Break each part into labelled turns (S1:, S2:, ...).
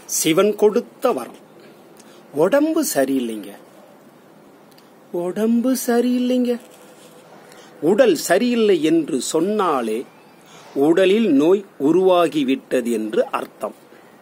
S1: சிவன் கொடுத்த வரம் உடம்பு சரியில்லைங்க உடம்பு சரியில்லைங்க உடல் சரியில்லை என்று சொன்னாலே உடலில் நோய் உருவாகிவிட்டது என்று அர்த்தம்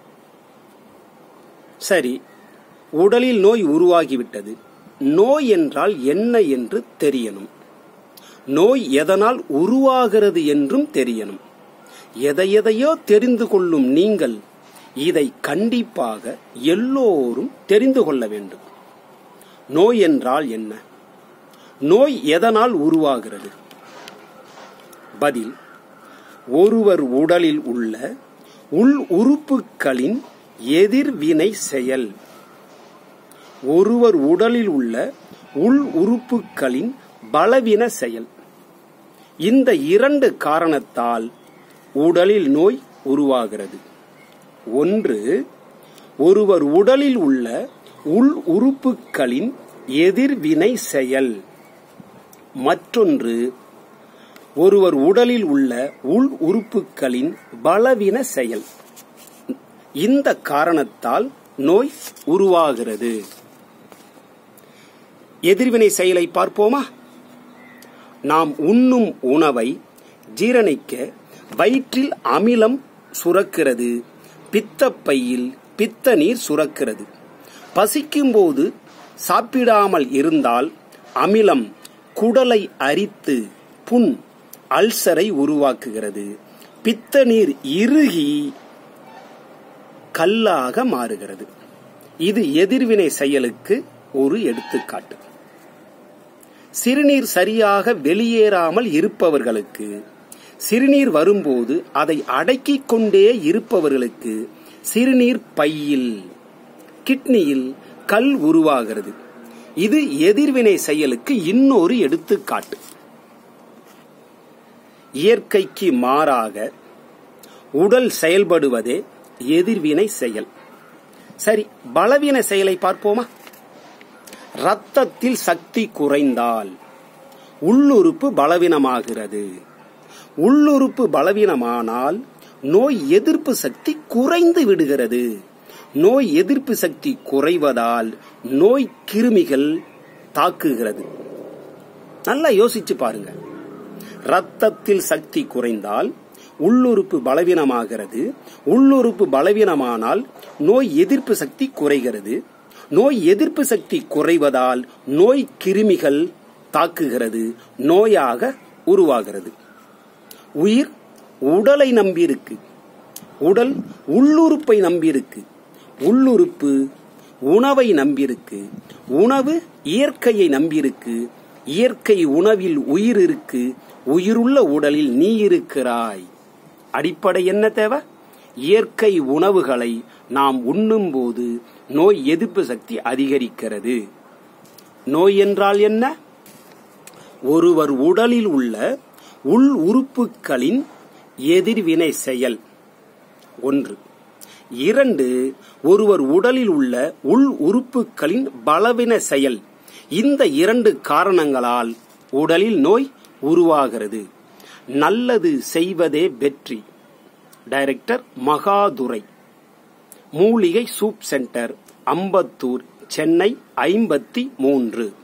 S1: சரி உடலில் நோய் உருவாகிவிட்டது நோய் என்றால் என்ன என்று தெரியணும் நோய் எதனால் உருவாகிறது என்றும் தெரியணும் எதை எதையோ தெரிந்து கொள்ளும் நீங்கள் இதை கண்டிப்பாக எல்லோரும் தெரிந்து கொள்ள வேண்டும் நோய் என்றால் என்ன நோய் எதனால் உருவாகிறது பதில் ஒருவர் உடலில் உள்ள உள் உறுப்புகளின் எதிர்வினை செயல் ஒருவர் உடலில் உள்ள உள் உறுப்புகளின் பலவீன செயல் இந்த இரண்டு காரணத்தால் உடலில் நோய் உருவாகிறது ஒன்று ஒருவர் உடலில் உள்ள உள் உறுப்புகளின் எதிர்வினை செயல் மற்றொன்று ஒருவர் உடலில் உள்ள உள் உறுப்புகளின் பலவீன செயல் இந்த காரணத்தால் நோய் உருவாகிறது எதிர்வினை செயலை பார்ப்போமா நாம் உண்ணும் உணவை ஜீரணிக்க வயிற்றில் அமிலம் சுரக்கிறது பித்தப்பையில் பித்த நீர் சுரக்கிறது பசிக்கும்போது சாப்பிடாமல் இருந்தால் அமிலம் குடலை அரித்து புண் அல்சரை உருவாக்குகிறது பித்த நீர் இறுகி கல்லாக மாறுகிறது இது எதிர்வினை செயலுக்கு ஒரு எடுத்துக்காட்டு சிறுநீர் சரியாக வெளியேறாமல் இருப்பவர்களுக்கு சிறுநீர் வரும்போது அதை அடக்கிக் கொண்டே இருப்பவர்களுக்கு சிறுநீர் பையில் கிட்னியில் கல் உருவாகிறது இது எதிர்வினை செயலுக்கு இன்னொரு எடுத்துக்காட்டு இயற்கைக்கு மாறாக உடல் செயல்படுவதே எதிர்வினை செயல் சரி பலவீன செயலை பார்ப்போமா ரத்தத்தில் சக்தி குறைந்தால் உள்ளுறுப்பு பலவீனமாகிறது உள்ளுறுப்பு பலவீனமானால் நோய் எதிர்ப்பு சக்தி குறைந்து விடுகிறது நோய் எதிர்ப்பு சக்தி குறைவதால் நோய் கிருமிகள் தாக்குகிறது நல்லா யோசிச்சு பாருங்க ரத்தத்தில் சக்தி குறைந்தால் உள்ளுறுப்பு பலவீனமாகிறது உள்ளுறுப்பு பலவீனமானால் நோய் எதிர்ப்பு சக்தி குறைகிறது நோய் எதிர்ப்பு சக்தி குறைவதால் நோய் கிருமிகள் தாக்குகிறது நோயாக உருவாகிறது உயிர் உடலை நம்பியிருக்கு உடல் உள்ளுறுப்பை நம்பியிருக்கு உள்ளுறுப்பு உணவை நம்பியிருக்கு உணவு இயற்கையை நம்பியிருக்கு இயற்கை உணவில் உயிர் இருக்கு உயிருள்ள உடலில் நீ இருக்கிறாய் அடிப்படை என்ன தேவை இயற்கை உணவுகளை நாம் உண்ணும்போது நோய் எதிர்ப்பு சக்தி அதிகரிக்கிறது நோய் என்றால் என்ன ஒருவர் உடலில் உள்ள உள் உறுப்புகளின் எதிர்வினை செயல் ஒன்று இரண்டு ஒருவர் உடலில் உள்ள உள் உறுப்புகளின் பலவின செயல் இந்த இரண்டு காரணங்களால் உடலில் நோய் உருவாகிறது நல்லது செய்வதே வெற்றி டைரக்டர் மகாதுரை மூலிகை சூப் சென்டர் அம்பத்தூர் சென்னை ஐம்பத்தி மூன்று